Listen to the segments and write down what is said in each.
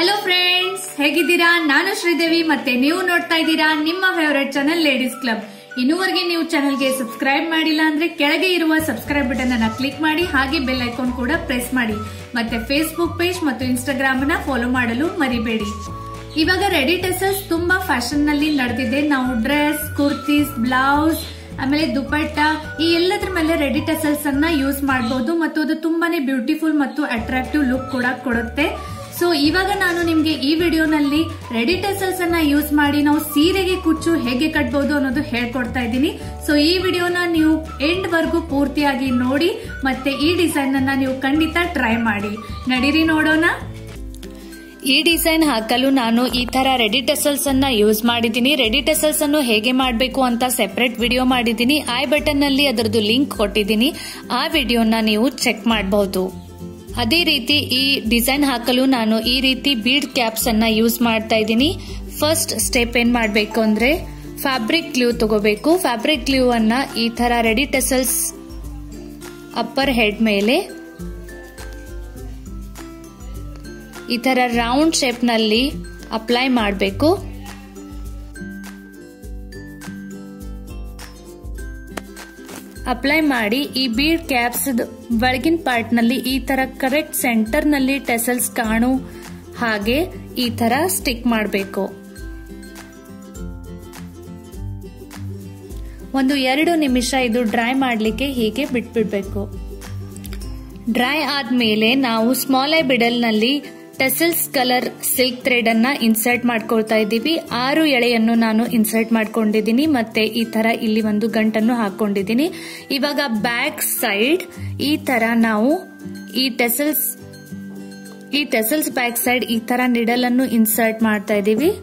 hello friends ಹೇಗಿದ್ದೀರಾ ನಾನು ಶ್ರೀದೇವಿ ಮತ್ತೆ ನೀವು ನೋಡ್ತಾ ಇದ್ದೀರಾ ನಿಮ್ಮ ಫೇವರೆಟ್ ಚಾನೆಲ್ ಲೇಡೀಸ್ ಕ್ಲಬ್ ಇನ್ನೂವರೆಗೆ ನೀವು ಚಾನೆಲ್ಗೆ ಸಬ್ಸ್ಕ್ರೈಬ್ ಮಾಡಿಲ್ಲ ಅಂದ್ರೆ ಕೆಳಗೆ ಇರುವ ಸಬ್ಸ್ಕ್ರೈಬ್ ಬಟನ್ ಅನ್ನ ಕ್ಲಿಕ್ ಮಾಡಿ ಹಾಗೆ ಬೆಲ್ ಐಕಾನ್ ಕೂಡ ಪ್ರೆಸ್ ಮಾಡಿ ಮತ್ತೆ ಫೇಸ್ಬುಕ್ ಪೇಜ್ ಮತ್ತು ಇನ್ಸ್ಟಾಗ್ರಾಮ್ ನ ಫಾಲೋ ಮಾಡಲು ಮರಿಬೇಡಿ ಇವಾಗ ರೆಡಿ ಟೆಸಲ್ಸ್ ತುಂಬಾ ಫ್ಯಾಷನ್ ನಲ್ಲಿ ನಡೆದಿದೆ ನಾವು ಡ್ರೆಸ್ ಕುರ್ತೀಸ್ ಬ್ಲೌಸ್ ಆಮೇಲೆ ದುಪಟ್ಟ ಈ ಎಲ್ಲದ್ರ ಮೇಲೆ ರೆಡಿ ಟೆಸಲ್ಸ್ ಅನ್ನ ಯೂಸ್ ಮಾಡಬಹುದು ಮತ್ತು ಅದು ತುಂಬಾನೇ ಬ್ಯೂಟಿಫುಲ್ ಮತ್ತು ಅಟ್ರಾಕ್ಟಿವ್ ಲುಕ್ ಕೂಡ ಕೊಡುತ್ತೆ ಸೊ ಇವಾಗ ನಾನು ನಿಮ್ಗೆ ಈ ವಿಡಿಯೋನಲ್ಲಿ ರೆಡಿ ಟೆಸಲ್ಸ್ ಅನ್ನ ಯೂಸ್ ಮಾಡಿ ನಾವು ಸೀರೆಗೆ ಕುಚ್ಚು ಹೇಗೆ ಕಟ್ಬಹುದು ಅನ್ನೋದು ಹೇಳ್ಕೊಡ್ತಾ ಇದ್ದೀನಿ ಸೊ ಈ ವಿಡಿಯೋನ ನೀವು ಎಂಡ್ ವರ್ಗು ಪೂರ್ತಿಯಾಗಿ ನೋಡಿ ಮತ್ತೆ ಈ ಡಿಸೈನ್ ಅನ್ನ ನೀವು ಖಂಡಿತ ಟ್ರೈ ಮಾಡಿ ನಡೀರಿ ನೋಡೋಣ ಈ ಡಿಸೈನ್ ಹಾಕಲು ನಾನು ಈ ತರ ರೆಡಿ ಟೆಸಲ್ಸ್ ಅನ್ನ ಯೂಸ್ ಮಾಡಿದ್ದೀನಿ ರೆಡಿ ಟೆಸಲ್ಸ್ ಅನ್ನು ಹೇಗೆ ಮಾಡಬೇಕು ಅಂತ ಸೆಪರೇಟ್ ವಿಡಿಯೋ ಮಾಡಿದ್ದೀನಿ ಐ ಬಟನ್ ನಲ್ಲಿ ಅದರದ್ದು ಲಿಂಕ್ ಕೊಟ್ಟಿದ್ದೀನಿ ಆ ವಿಡಿಯೋನ ನೀವು ಚೆಕ್ ಮಾಡಬಹುದು ಅದೇ ರೀತಿ ಈ ಡಿಸೈನ್ ಹಾಕಲು ನಾನು ಈ ರೀತಿ ಬೀಡ್ ಕ್ಯಾಪ್ಸ್ ಅನ್ನ ಯೂಸ್ ಮಾಡ್ತಾ ಇದ್ದೀನಿ ಫಸ್ಟ್ ಸ್ಟೆಪ್ ಏನ್ ಮಾಡಬೇಕು ಅಂದ್ರೆ ಫ್ಯಾಬ್ರಿಕ್ ಗ್ಲೂ ತಗೋಬೇಕು ಫ್ಯಾಬ್ರಿಕ್ ಗ್ಲೂ ಅನ್ನ ಈ ತರ ರೆಡಿ ಟೆಸಲ್ಸ್ ಅಪ್ಪರ್ ಹೆಡ್ ಮೇಲೆ ಈ ತರ ರೌಂಡ್ ಶೇಪ್ ನಲ್ಲಿ ಅಪ್ಲೈ ಮಾಡಬೇಕು ಅಪ್ಲೈ ಮಾಡಿ ಈ ಬೀಡ್ ಕ್ಯಾಪ್ಸ್ ಒಳಗಿನ ಪಾರ್ಟ್ ನಲ್ಲಿ ಈ ತರ ಕರೆಕ್ಟ್ ಸೆಂಟರ್ ನಲ್ಲಿ ಟೆಸಲ್ಸ್ ಕಾಣು ಹಾಗೆ ಈ ತರ ಸ್ಟಿಕ್ ಮಾಡಬೇಕು ಒಂದು ಎರಡು ನಿಮಿಷ ಇದು ಡ್ರೈ ಮಾಡಲಿಕ್ಕೆ ಹೀಗೆ ಬಿಟ್ಬಿಡ್ಬೇಕು ಡ್ರೈ ಆದ್ಮೇಲೆ ನಾವು ಸ್ಮಾಲ್ ಐ ಬಿಡಲ್ ನಲ್ಲಿ ಟೆಸಲ್ಸ್ ಕಲರ್ ಸಿಲ್ಕ್ ಥ್ರೆಡ್ ಅನ್ನ ಇನ್ಸರ್ಟ್ ಮಾಡ್ಕೊಳ್ತಾ ಇದ್ದೀವಿ ಆರು ಎಳೆಯನ್ನು ನಾನು ಇನ್ಸರ್ಟ್ ಮಾಡ್ಕೊಂಡಿದ್ದೀನಿ ಮತ್ತೆ ಈ ತರ ಇಲ್ಲಿ ಒಂದು ಗಂಟನ್ನು ಹಾಕೊಂಡಿದ್ದೀನಿ ಇವಾಗ ಬ್ಯಾಕ್ ಸೈಡ್ ಈ ತರ ನಾವು ಈ ಟೆಸಲ್ಸ್ ಈ ಟೆಸಲ್ಸ್ ಬ್ಯಾಕ್ ಸೈಡ್ ಈ ತರ ನಿಡಲ್ ಅನ್ನು ಇನ್ಸರ್ಟ್ ಮಾಡ್ತಾ ಇದ್ದೀವಿ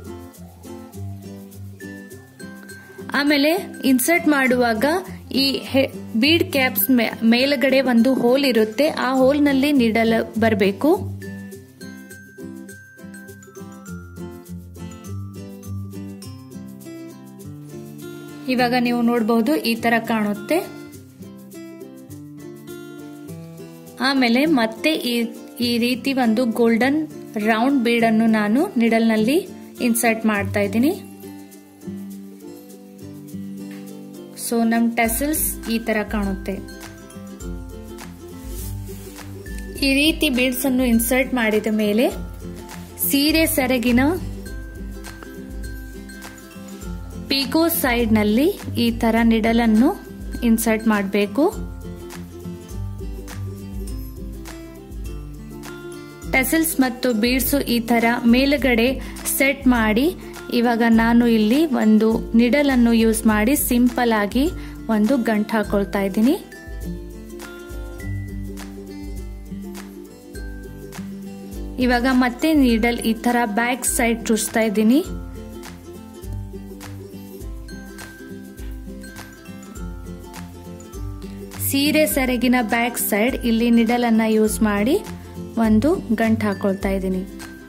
ಆಮೇಲೆ ಇನ್ಸರ್ಟ್ ಮಾಡುವಾಗ ಈ ಬೀಡ್ ಕ್ಯಾಪ್ಸ್ ಮೇಲ್ಗಡೆ ಒಂದು ಹೋಲ್ ಇರುತ್ತೆ ಆ ಹೋಲ್ ನಲ್ಲಿ ನಿಡಲ್ ಬರಬೇಕು ಇವಾಗ ನೀವು ನೋಡಬಹುದು ಈ ತರ ಕಾಣುತ್ತೆ ಆಮೇಲೆ ಮತ್ತೆ ಈ ರೀತಿ ಒಂದು ಗೋಲ್ಡನ್ ರೌಂಡ್ ಬೀಡ್ ಅನ್ನು ನಾನು ನಿಡಲ್ ನಲ್ಲಿ ಇನ್ಸರ್ಟ್ ಮಾಡ್ತಾ ಇದ್ದೀನಿ ಸೊ ನಮ್ ಟೆಸಲ್ಸ್ ಈ ತರ ಕಾಣುತ್ತೆ ಈ ರೀತಿ ಬೀಡ್ಸ್ ಅನ್ನು ಇನ್ಸರ್ಟ್ ಮಾಡಿದ ಮೇಲೆ ಸೀರೆ ಸೆರಗಿನ ಪೀಕೋ ಸೈಡ್ ನಲ್ಲಿ ಈ ತರ ನಿಡಲ್ ಅನ್ನು ಇನ್ಸರ್ಟ್ ಮಾಡಬೇಕು ಟೆಸಲ್ಸ್ ಮತ್ತು ಬೀಡ್ಸ್ ಈ ತರ ಮೇಲುಗಡೆ ಸೆಟ್ ಮಾಡಿ ಇವಾಗ ನಾನು ಇಲ್ಲಿ ಒಂದು ನಿಡಲ್ ಅನ್ನು ಯೂಸ್ ಮಾಡಿ ಸಿಂಪಲ್ ಆಗಿ ಒಂದು ಗಂಟು ಹಾಕೊಳ್ತಾ ಇದ್ದೀನಿ ಇವಾಗ ಮತ್ತೆ ನೀಡಲ್ ಈ ತರ ಬ್ಯಾಕ್ ಸೈಡ್ ಚುಚ್ತಾ ಇದ್ದೀನಿ ಸೀರೆ ಸೆರಗಿನ ಬ್ಯಾಕ್ ಸೈಡ್ ಇಲ್ಲಿ ನಿಡಲ್ ಅನ್ನ ಯೂಸ್ ಮಾಡಿ ಒಂದು ಗಂಟು ಹಾಕೊಳ್ತಾ ಇದ್ದೀನಿ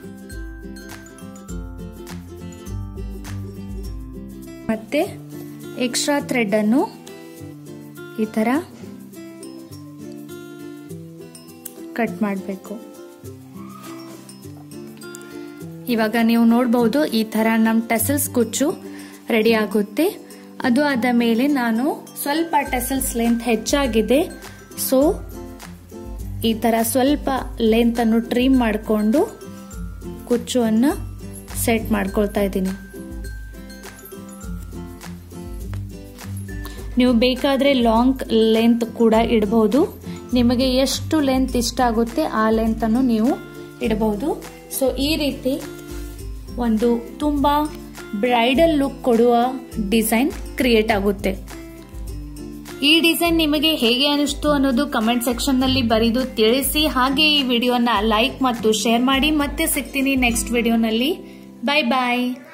ಮತ್ತೆ ಎಕ್ಸ್ಟ್ರಾ ಥ್ರೆಡ್ ಅನ್ನು ಈ ತರ ಕಟ್ ಮಾಡಬೇಕು ಇವಾಗ ನೀವು ನೋಡಬಹುದು ಈ ತರ ನಮ್ಮ ಟೆಸಲ್ಸ್ ಕುಚ್ಚು ರೆಡಿ ಆಗುತ್ತೆ ಅದು ಆದ ಮೇಲೆ ನಾನು ಸ್ವಲ್ಪ ಟೆಸಲ್ಸ್ ಲೆಂತ್ ಹೆಚ್ಚಾಗಿದೆ ಸೊ ಈ ತರ ಸ್ವಲ್ಪ ಲೆಂತ್ ಅನ್ನು ಟ್ರಿಮ್ ಮಾಡಿಕೊಂಡು ಕುಚ್ಚುವನ್ನು ಸೆಟ್ ಮಾಡ್ಕೊಳ್ತಾ ಇದ್ದೀನಿ ನೀವು ಬೇಕಾದ್ರೆ ಲಾಂಗ್ ಲೆಂತ್ ಕೂಡ ಇಡಬಹುದು ನಿಮಗೆ ಎಷ್ಟು ಲೆಂತ್ ಇಷ್ಟ ಆಗುತ್ತೆ ಆ ಲೆಂತ್ ಅನ್ನು ನೀವು ಇಡಬಹುದು ಸೊ ಈ ರೀತಿ ಒಂದು ತುಂಬಾ ಬ್ರೈಡಲ್ ಲುಕ್ ಕೊಡುವ ಡಿಸೈನ್ ಕ್ರಿಯೇಟ್ ಆಗುತ್ತೆ ಈ ಡಿಸೈನ್ ನಿಮಗೆ ಹೇಗೆ ಅನಿಸ್ತು ಅನ್ನೋದು ಕಮೆಂಟ್ ಸೆಕ್ಷನ್ ನಲ್ಲಿ ಬರೆದು ತಿಳಿಸಿ ಹಾಗೆ ಈ ವಿಡಿಯೋನ ಲೈಕ್ ಮತ್ತು ಶೇರ್ ಮಾಡಿ ಮತ್ತೆ ಸಿಗ್ತೀನಿ ನೆಕ್ಸ್ಟ್ ವಿಡಿಯೋನಲ್ಲಿ ಬಾಯ್ ಬಾಯ್